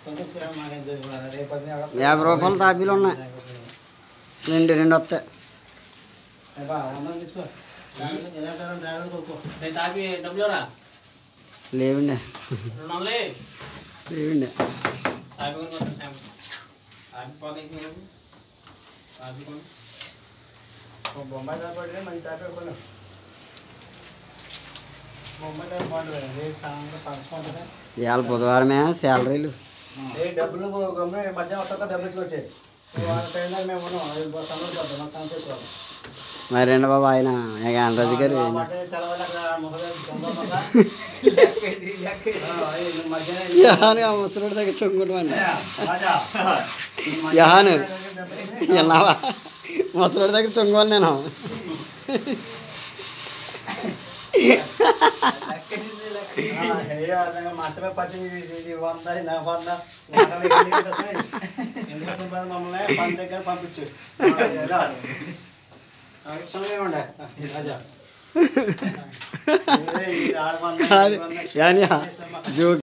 యాభై రూపాయలు తాపీలు ఉన్నాయి రెండు రెండు వస్తాయి నేను తాపి డబ్బులు రా లేవండి రెండు వందలే లేవండి తాపి కొని కొట్టాను శాంపు తాపి పోతే నేను తాపి కొని బొమ్మాయి తాపడి మంచి తాపడి బొమ్మాయి తాపి బాగుంటుంది రేపు సాయంత్రం ఫంక్షన్ ఉంటుంది ఇవాళ బుధవారమే శాలరీలు ఏ డబ్బులు గమ్మున మధ్య వస్తా డబ్బులు ఇచ్చుకొచ్చాయి వాళ్ళ టైం మేము ఉన్నాం అది సమయం పడుతుంది మాకు సంతోషం మరి రెండు బాబు ఆయన గణరాజు గారు యహాను ఆ ముసలోడి దగ్గర చొంగుంటామని యహాను విన్నావా ముసలోడి దగ్గర చొంగోను నేను మాత్రమే పచ్చి ఇది వంద నా వంద ఎందుకంటే మమ్మల్ని పని దగ్గర పంపించు సమయం ఉండే రాజా కాదు యాని జోక్